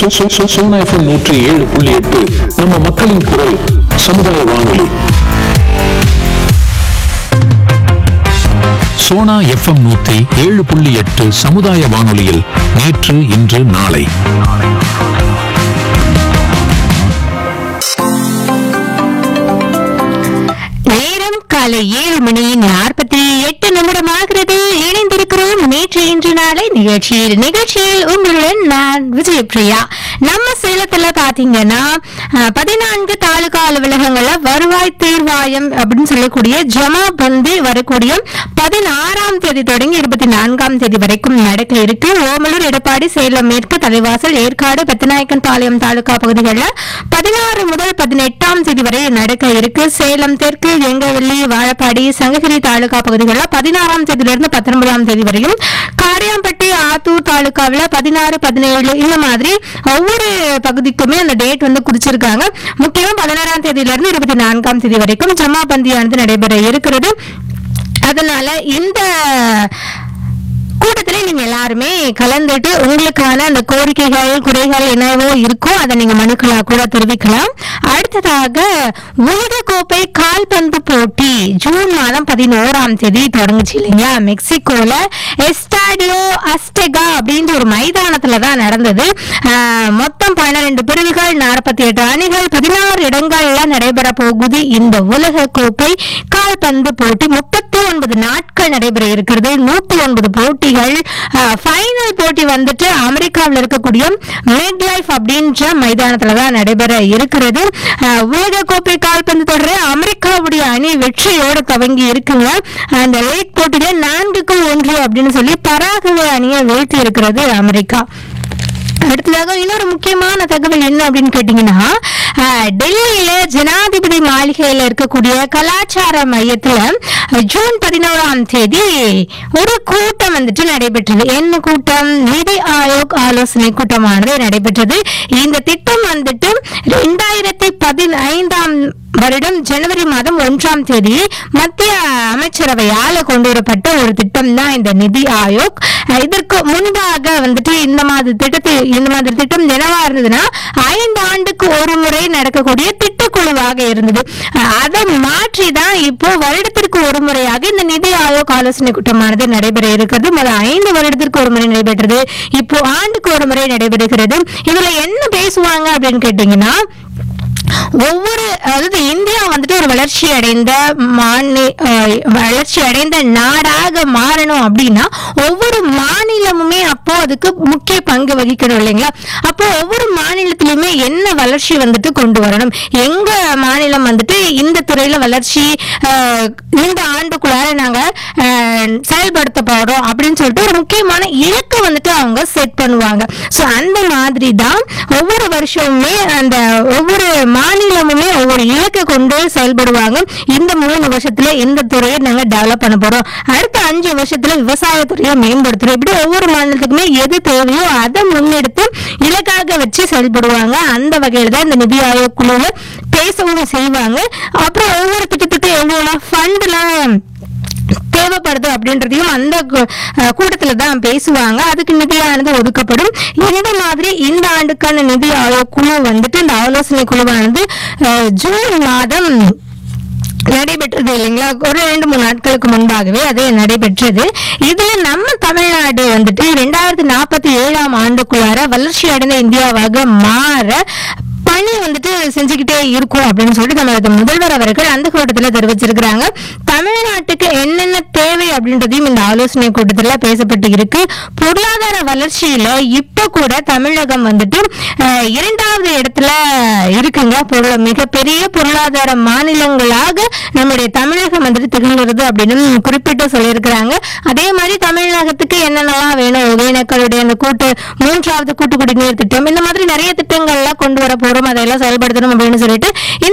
so- சோ- சோ- Sona FM நூற்றி ஏழு புள்ளி எட்டு நம்ம மக்களின் குரல் சமுதாய வானொலி சோனா எஃப்எம் நூத்தி ஏழு புள்ளி எட்டு சமுதாய வானொலியில் நேற்று இன்று நாளை நேரம் காலை ஏழு மணி நாற்பத்தி எட்டு நிமிடமாகிறது இணைந்திருக்கிறோம் நேற்று இன்று நாளை நிகழ்ச்சியில் நிகழ்ச்சியில் உங்களுடன் நான் விஜயபிரியா நம்ம சேலத்துல பாத்தீங்கன்னா அஹ், பதினான்கு தாலுகா அலுவலகங்கள்ல வருவாய் தீர்வாயம் அப்படின்னு சொல்லக்கூடிய ஜமா பந்து வரக்கூடிய பதினாறாம் தேதி தொடங்கி இருபத்தி நான்காம் தேதி வரைக்கும் நடக்க இருக்கு ஓமலூர் எடப்பாடி சேலம் மேற்கு தலைவாசல் ஏற்காடு பெத்தநாயக்கன் பாளையம் தாலுகா பகுதிகளில் பதினாறு முதல் பதினெட்டாம் தேதி வரை நடக்க இருக்கு சேலம் தெற்கு எங்கவெள்ளி வாழப்பாடி சங்ககிரி தாலுகா பகுதிகளில் பதினாறாம் தேதியிலிருந்து பத்தொன்பதாம் தேதி வரையும் காரியாம்பட்டி ஆத்தூர் தாலுகாவில் பதினாறு பதினேழு இந்த மாதிரி ஒவ்வொரு பகுதிக்குமே அந்த டேட் வந்து குறிச்சிருக்காங்க முக்கியமா பதினாறாம் தேதியிலிருந்து இருபத்தி நான்காம் தேதி வரைக்கும் ஜமாபந்தியானது நடைபெற இருக்கிறது அதனால இந்த கூட்டத்துல நீங்க எல்லாருமே கலந்துட்டு உங்களுக்கான அந்த கோரிக்கைகள் குறைகள் என்னவோ இருக்கோ அதை நீங்க மனுக்களா கூட தெரிவிக்கலாம் அடுத்ததாக உலக கோப்பை கால்பந்து போட்டி ஜூன் மாதம் பதினோராம் தேதி தொடங்குச்சு இல்லைங்களா மெக்சிகோல எஸ்டாடியோ அஸ்டெகா அப்படின்ற ஒரு மைதானத்துல தான் நடந்தது ஆஹ், மொத்தம் பன்னிரண்டு பிரிவுகள் நாற்பத்தி எட்டு அணிகள் பதினாறு இடங்கள்ல நடைபெற போகுது இந்த உலக கோப்பை கால்பந்து போட்டி முப்பத்தி ஒன்பது நாட்கள் நடைபெற இருக்கிறது நூத்தி ஒன்பது போட்டிகள் ஃபைனல் போட்டி வந்துட்டு அமெரிக்காவில் இருக்கக்கூடிய மெட் லைஃப் அப்படின்ற மைதானத்துல தான் நடைபெற இருக்கிறது அஹ், உலக கோப்பை கால்பந்து தொடர் அமெரிக்காவுடைய அணி வெற்றியோட துவங்கி இருக்குங்க அந்த லேட் போட்டியில நான்குக்கு ஒன்று அப்படின்னு சொல்லி பராகுவே அணியை வீழ்த்தி இருக்கிறது அமெரிக்கா அடுத்ததாக இன்னொரு முக்கியமான தகவல் என்ன அப்படின்னு கேட்டீங்கன்னா அஹ், டெல்லியில ஜனாதிபதி மாளிகையில இருக்கக்கூடிய கலாச்சார மையத்துல அஹ், ஜூன் பதினோராம் தேதி ஒரு கூட்டம் வந்துட்டு நடைபெற்றது என்ன கூட்டம் நிதி ஆயோக் ஆலோசனை கூட்டமானது நடைபெற்றது இந்த திட்டம் வந்துட்டு ரெண்டாயிரத்தி பதினைந்தாம் வருடம் ஜனவரி மாதம் ஒன்றாம் தேதி மத்திய அமைச்சரவையால கொண்டு வரப்பட்ட ஒரு திட்டம் தான் இந்த நிதி ஆயோக் அஹ் இதற்கு முன்பாக வந்துட்டு இந்த மாதிரி திட்டத்தை இந்த மாதிரி திட்டம் என்னவா இருந்ததுன்னா ஐந்து ஆண்டுக்கு ஒரு முறை நடக்கக்கூடிய திட்டக்குழுவாக இருந்தது அஹ் அதை மாற்றி தான் இப்போ வருடத்திற்கு ஒரு முறையாக இந்த நிதி ஆயோக் ஆலோசனை கூட்டமானது நடைபெற இருக்கிறது முதல் ஐந்து வருடத்திற்கு ஒரு முறை நடைபெற்றது இப்போ ஆண்டுக்கு ஒரு முறை நடைபெறுகிறது இதுல என்ன பேசுவாங்க அப்படின்னு கேட்டீங்கன்னா ஒவ்வொரு அதாவது இந்தியா வந்துட்டு ஒரு வளர்ச்சி அடைந்த மாநில அஹ், வளர்ச்சி அடைந்த நாடாக மாறணும் அப்படின்னா ஒவ்வொரு மாநிலமுமே அப்போ அதுக்கு முக்கிய பங்கு வகிக்கணும் இல்லைங்களா அப்போ ஒவ்வொரு மாநிலத்திலுமே என்ன வளர்ச்சி வந்துட்டு கொண்டு வரணும் எங்க மாநிலம் வந்துட்டு இந்த துறையில வளர்ச்சி அஹ், இந்த ஆண்டுக்குள்ளார நாங்க அஹ், செயல்படுத்த போறோம் அப்படின்னு சொல்லிட்டு ஒரு முக்கியமான இலக்கு வந்துட்டு அவங்க செட் பண்ணுவாங்க ஸோ அந்த மாதிரி தான் ஒவ்வொரு வருஷமுமே அந்த ஒவ்வொரு மாநிலமுமே ஒவ்வொரு இலக்கை கொண்டு செயல்படுவாங்க இந்த மூணு வருஷத்துல இந்த துறையை நாங்க டெவலப் பண்ண போறோம் அடுத்த அஞ்சு வருஷத்துல விவசாயத்துறையை மேம்படுத்துறோம் இப்படி ஒவ்வொரு மாநிலத்துக்குமே எது தேவையோ அதை முன்னெடுத்து இலக்காக வச்சு செயல்படுவாங்க அந்த வகையில தான் இந்த நிதி ஆயோக் குழுல பேசவும் செய்வாங்க அப்புறம் ஒவ்வொரு திட்டத்துக்கும் எவ்வளோ ஃபண்ட்லாம் தேவைப்படுது அப்படின்றதையும் அந்த கு- அஹ் கூட்டத்துல தான் பேசுவாங்க அதுக்கு நிதியானது ஒதுக்கப்படும் இந்த மாதிரி இந்த ஆண்டுக்கான நிதி ஆயோக் குழு வந்துட்டு இந்த ஆலோசனை குழுவானது அஹ், ஜூன் மாதம் நடைபெற்றது இல்லைங்களா ஒரு ரெண்டு மூணு நாட்களுக்கு முன்பாகவே அது நடைபெற்றது இதுல நம்ம தமிழ்நாடு வந்துட்டு ரெண்டாயிரத்தி நாற்பத்தி ஏழாம் ஆண்டுக்குள்ளார வளர்ச்சி அடைந்த இந்தியாவாக மாற பணி வந்துட்டு செஞ்சுக்கிட்டே இருக்கும் அப்படின்னு சொல்லிட்டு நமது முதல்வர் அவர்கள் அந்த கூட்டத்துல தெரிவிச்சிருக்கிறாங்க தமிழ்நாட்டுக்கு என்னென்ன தேவை அப்படின்றதையும் இந்த ஆலோசனை கூட்டத்துல பேசப்பட்டு இருக்கு பொருளாதார வளர்ச்சியில இப்ப கூட தமிழகம் வந்துட்டு அஹ், இரண்டாவது இடத்துல இருக்குங்க பொருள் மிகப்பெரிய பொருளாதார மாநிலங்களாக நம்முடைய தமிழகம் வந்துட்டு திகழ்கிறது அப்படின்னு குறிப்பிட்டு சொல்லியிருக்கிறாங்க அதே மாதிரி தமிழகத்துக்கு என்னென்னலாம் வேணும் ஒகேனக்களுடைய அந்த கூட்டு மூன்றாவது கூட்டு குடிநீர் திட்டம் இந்த மாதிரி நிறைய திட்டங்கள்லாம் கொண்டு வர போறோம் அதெல்லாம் செயல்படுத்தணும் அப்படின்னு சொல்லிட்டு இந்த